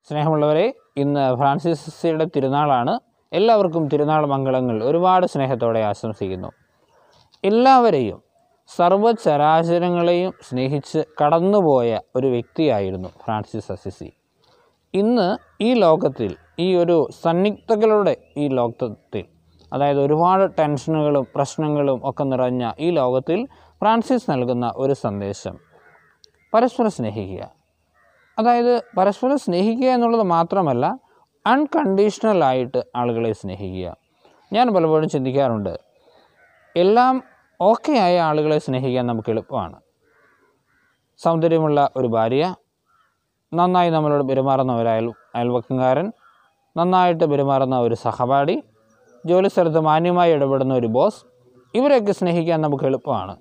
സ്നേഹമുള്ളവരെ ഇന്ന് ഫ്രാൻസിസിയുടെ തിരുനാളാണ് എല്ലാവർക്കും തിരുനാൾ മംഗളങ്ങൾ ഒരുപാട് സ്നേഹത്തോടെ ആശംസിക്കുന്നു എല്ലാവരെയും സർവ്വചരാചരങ്ങളെയും സ്നേഹിച്ച് കടന്നുപോയ ഒരു വ്യക്തിയായിരുന്നു ഫ്രാൻസിസ് അസിസി ഇന്ന് ഈ ലോകത്തിൽ ഈ ഒരു സന്നിഗ്ധകളുടെ ഈ ലോകത്തിൽ അതായത് ഒരുപാട് ടെൻഷനുകളും പ്രശ്നങ്ങളും ഒക്കെ നിറഞ്ഞ ഈ ലോകത്തിൽ ഫ്രാൻസിസ് നൽകുന്ന ഒരു സന്ദേശം പരസ്പരം സ്നേഹിക്കുക അതായത് പരസ്പരം സ്നേഹിക്കുക എന്നുള്ളത് മാത്രമല്ല അൺകണ്ടീഷണൽ ആയിട്ട് ആളുകളെ സ്നേഹിക്കുക ഞാൻ പലപ്പോഴും ചിന്തിക്കാറുണ്ട് എല്ലാം ഓക്കെ ആയ ആളുകളെ സ്നേഹിക്കാൻ നമുക്ക് എളുപ്പമാണ് സൗന്ദര്യമുള്ള ഒരു ഭാര്യ നന്നായി നമ്മളോട് പെരുമാറുന്ന ഒരു അയൽ അയൽവക്കംകാരൻ നന്നായിട്ട് പെരുമാറുന്ന ഒരു സഹപാഠി ജോലി സ്ഥലത്ത് മാന്യമായി ഇടപെടുന്ന ഒരു ബോസ് ഇവരെയൊക്കെ സ്നേഹിക്കാൻ നമുക്ക് എളുപ്പമാണ്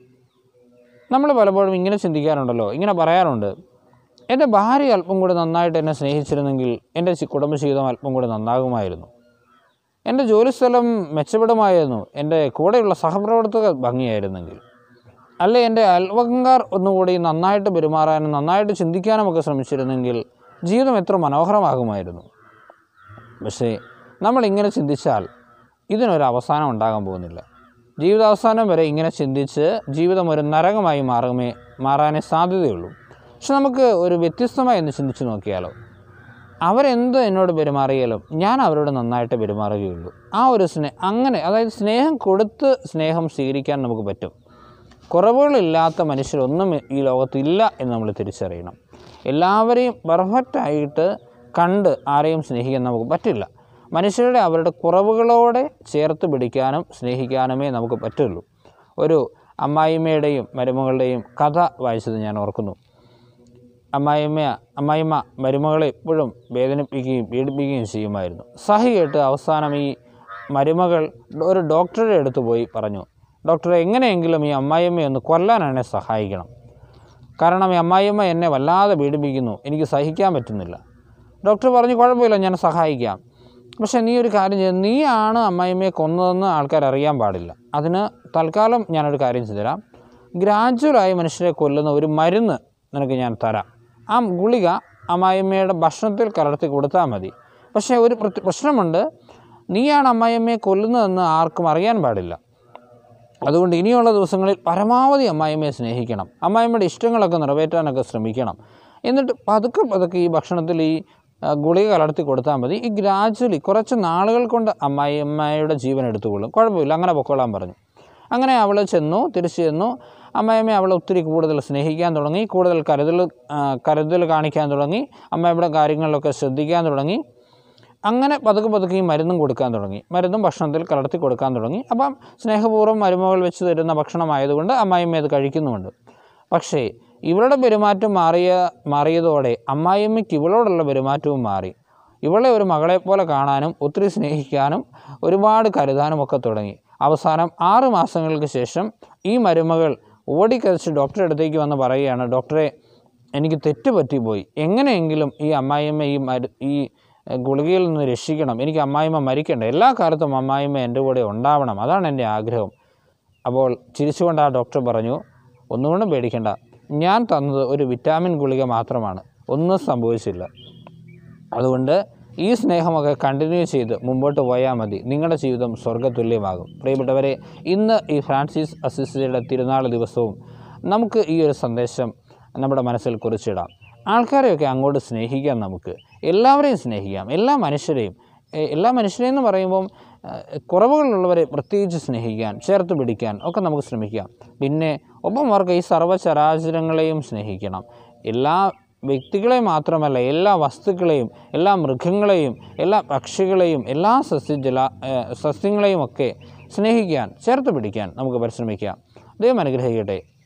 നമ്മൾ പലപ്പോഴും ഇങ്ങനെ ചിന്തിക്കാറുണ്ടല്ലോ ഇങ്ങനെ പറയാറുണ്ട് എൻ്റെ ഭാര്യ അല്പം കൂടി നന്നായിട്ട് എന്നെ സ്നേഹിച്ചിരുന്നെങ്കിൽ എൻ്റെ ചി- കുടുംബജീവിതം അല്പം കൂടി നന്നാകുമായിരുന്നു എൻ്റെ ജോലിസ്ഥലം മെച്ചപ്പെടുമായിരുന്നു എൻ്റെ കൂടെയുള്ള സഹപ്രവർത്തകർ ഭംഗിയായിരുന്നെങ്കിൽ അല്ലെ എൻ്റെ അയൽവക്കംകാർ ഒന്നുകൂടി നന്നായിട്ട് പെരുമാറാനും നന്നായിട്ട് ചിന്തിക്കാനും ഒക്കെ ശ്രമിച്ചിരുന്നെങ്കിൽ ജീവിതം എത്ര മനോഹരമാകുമായിരുന്നു പക്ഷേ നമ്മൾ ഇങ്ങനെ ചിന്തിച്ചാൽ ഇതിനൊരു അവസാനം ഉണ്ടാകാൻ പോകുന്നില്ല ജീവിതാവസാനം വരെ ഇങ്ങനെ ചിന്തിച്ച് ജീവിതം ഒരു നരകമായി മാറുമേ മാറാനേ സാധ്യതയുള്ളൂ പക്ഷെ നമുക്ക് ഒരു വ്യത്യസ്തമായി ഒന്ന് ചിന്തിച്ച് നോക്കിയാലോ അവരെന്ത് എന്നോട് പെരുമാറിയാലും ഞാൻ അവരോട് നന്നായിട്ട് പെരുമാറുകയുള്ളൂ ആ ഒരു സ്നേഹം അങ്ങനെ അതായത് സ്നേഹം കൊടുത്ത് സ്നേഹം സ്വീകരിക്കാൻ നമുക്ക് പറ്റും കുറവുകളില്ലാത്ത മനുഷ്യരൊന്നും ഈ ലോകത്തില്ല എന്ന് നമ്മൾ തിരിച്ചറിയണം എല്ലാവരെയും പെർഫെക്റ്റായിട്ട് കണ്ട് ആരെയും സ്നേഹിക്കാൻ നമുക്ക് പറ്റില്ല മനുഷ്യരുടെ അവരുടെ കുറവുകളോടെ ചേർത്ത് പിടിക്കാനും സ്നേഹിക്കാനുമേ നമുക്ക് പറ്റുള്ളൂ ഒരു അമ്മായിമ്മയുടെയും മരുമകളുടെയും കഥ വായിച്ചത് ഞാൻ ഓർക്കുന്നു അമ്മായിമ്മ അമ്മായിമ്മ മരുമകളെ എപ്പോഴും വേദനിപ്പിക്കുകയും പീഡിപ്പിക്കുകയും ചെയ്യുമായിരുന്നു സഹി കേട്ട് അവസാനം ഈ മരുമകൾ ഒരു ഡോക്ടറുടെ അടുത്ത് പോയി പറഞ്ഞു ഡോക്ടറെ എങ്ങനെയെങ്കിലും ഈ അമ്മായിമ്മയെ ഒന്ന് കൊല്ലാൻ എന്നെ സഹായിക്കണം കാരണം ഈ അമ്മായിമ്മ എന്നെ വല്ലാതെ പീഡിപ്പിക്കുന്നു എനിക്ക് സഹിക്കാൻ പറ്റുന്നില്ല ഡോക്ടർ പറഞ്ഞു കുഴപ്പമില്ല ഞാൻ സഹായിക്കാം പക്ഷേ നീ ഒരു കാര്യം ചെയ്യ നീയാണ് അമ്മായിമ്മയെ കൊന്നതെന്ന് ആൾക്കാർ അറിയാൻ പാടില്ല അതിന് തൽക്കാലം ഞാനൊരു കാര്യം ചെയ്തുതരാം ഗ്രാജുവലായി മനുഷ്യരെ കൊല്ലുന്ന ഒരു മരുന്ന് നിനക്ക് ഞാൻ തരാം ആ ഗുളിക അമ്മായിമ്മയുടെ ഭക്ഷണത്തിൽ കലർത്തി കൊടുത്താൽ മതി പക്ഷേ ഒരു പ്രത്യ- പ്രശ്നമുണ്ട് നീയാണ് അമ്മായിമ്മയെ കൊല്ലുന്നതെന്ന് ആർക്കും അറിയാൻ പാടില്ല അതുകൊണ്ട് ഇനിയുള്ള ദിവസങ്ങളിൽ പരമാവധി അമ്മായിമ്മയെ സ്നേഹിക്കണം അമ്മായിമ്മയുടെ ഇഷ്ടങ്ങളൊക്കെ നിറവേറ്റാനൊക്കെ ശ്രമിക്കണം എന്നിട്ട് പതുക്കെ പതുക്കെ ഈ ഭക്ഷണത്തിൽ ഈ ആ, ഗുളിക കലർത്തി കൊടുത്താൽ മതി ഈ ഗ്രാജുവലി കുറച്ച് നാളുകൾ കൊണ്ട് അമ്മായിയമ്മയുടെ ജീവൻ എടുത്തുകൊള്ളും കുഴപ്പമില്ല അങ്ങനെ പൊക്കോളാൻ പറഞ്ഞു അങ്ങനെ അവൾ ചെന്നു തിരിച്ചു ചെന്നു അമ്മായിമ്മയെ അവളെ ഒത്തിരി കൂടുതൽ സ്നേഹിക്കാൻ തുടങ്ങി കൂടുതൽ കരുതൽ ആ, കരുതൽ കാണിക്കാൻ തുടങ്ങി അമ്മയുടെ കാര്യങ്ങളിലൊക്കെ ശ്രദ്ധിക്കാൻ തുടങ്ങി അങ്ങനെ പതുക്കെ പതുക്കെ ഈ മരുന്നും കൊടുക്കാൻ തുടങ്ങി മരുന്നും ഭക്ഷണത്തിൽ കലർത്തി കൊടുക്കാൻ തുടങ്ങി അപ്പം സ്നേഹപൂർവ്വം മരുമകൾ വെച്ച് തരുന്ന ഭക്ഷണമായതുകൊണ്ട് അമ്മായിമ്മ അത് കഴിക്കുന്നുമുണ്ട് പക്ഷേ ഇവളുടെ പെരുമാറ്റം മാറിയ മാറിയതോടെ അമ്മായിയമ്മയ്ക്ക് ഇവളോടുള്ള പെരുമാറ്റവും മാറി ഇവളെ ഒരു മകളെ പോലെ കാണാനും ഒത്തിരി സ്നേഹിക്കാനും ഒരുപാട് കരുതാനും ഒക്കെ തുടങ്ങി അവസാനം ആറ് മാസങ്ങൾക്ക് ശേഷം ഈ മരുമകൾ ഓടിക്കരച്ച് ഡോക്ടറെ അടുത്തേക്ക് വന്ന് പറയുകയാണ് ഡോക്ടറെ എനിക്ക് തെറ്റ് പറ്റിപ്പോയി എങ്ങനെയെങ്കിലും ഈ അമ്മായിയമ്മ ഈ മരു ഈ എഹ്, ഗുളികയിൽ നിന്ന് രക്ഷിക്കണം എനിക്ക് അമ്മായിമ്മ മരിക്കണ്ട എല്ലാ കാലത്തും അമ്മായിമ്മ എൻ്റെ കൂടെ ഉണ്ടാവണം അതാണ് എൻ്റെ ആഗ്രഹം അപ്പോൾ ചിരിച്ചുകൊണ്ട് ആ ഡോക്ടർ പറഞ്ഞു ഒന്നുകൊണ്ടും പേടിക്കണ്ട ഞാൻ തന്നത് ഒരു വിറ്റാമിൻ ഗുളിക മാത്രമാണ് ഒന്നും സംഭവിച്ചില്ല അതുകൊണ്ട് ഈ സ്നേഹമൊക്കെ കണ്ടിന്യൂ ചെയ്ത് മുമ്പോട്ട് പോയാൽ മതി നിങ്ങളുടെ ജീവിതം സ്വർഗ്ഗതുല്യമാകും പ്രിയപ്പെട്ടവരെ ഇന്ന് ഈ ഫ്രാൻസിസ് അസിസിയുടെ തിരുനാൾ ദിവസവും നമുക്ക് ഈ ഒരു സന്ദേശം നമ്മുടെ മനസ്സിൽ കുറിച്ചിടാം ആൾക്കാരെയൊക്കെ അങ്ങോട്ട് സ്നേഹിക്കാം നമുക്ക് എല്ലാവരെയും സ്നേഹിക്കാം എല്ലാ മനുഷ്യരെയും എ- എല്ലാ മനുഷ്യരെയും എന്ന് പറയുമ്പം ഏഹ്, കുറവുകളുള്ളവരെ പ്രത്യേകിച്ച് സ്നേഹിക്കാൻ ചേർത്ത് പിടിക്കാൻ ഒക്കെ നമുക്ക് ശ്രമിക്കാം പിന്നെ ഒപ്പം അവർക്ക് ഈ സർവ്വചരാചരങ്ങളെയും സ്നേഹിക്കണം എല്ലാ വ്യക്തികളെ മാത്രമല്ല എല്ലാ വസ്തുക്കളെയും എല്ലാ മൃഗങ്ങളെയും എല്ലാ പക്ഷികളെയും എല്ലാ സസ്യജല ഏഹ്, സസ്യങ്ങളെയും ഒക്കെ സ്നേഹിക്കാൻ ചേർത്ത് പിടിക്കാൻ നമുക്ക് പരിശ്രമിക്കാം ദൈവം അനുഗ്രഹിക്കട്ടെ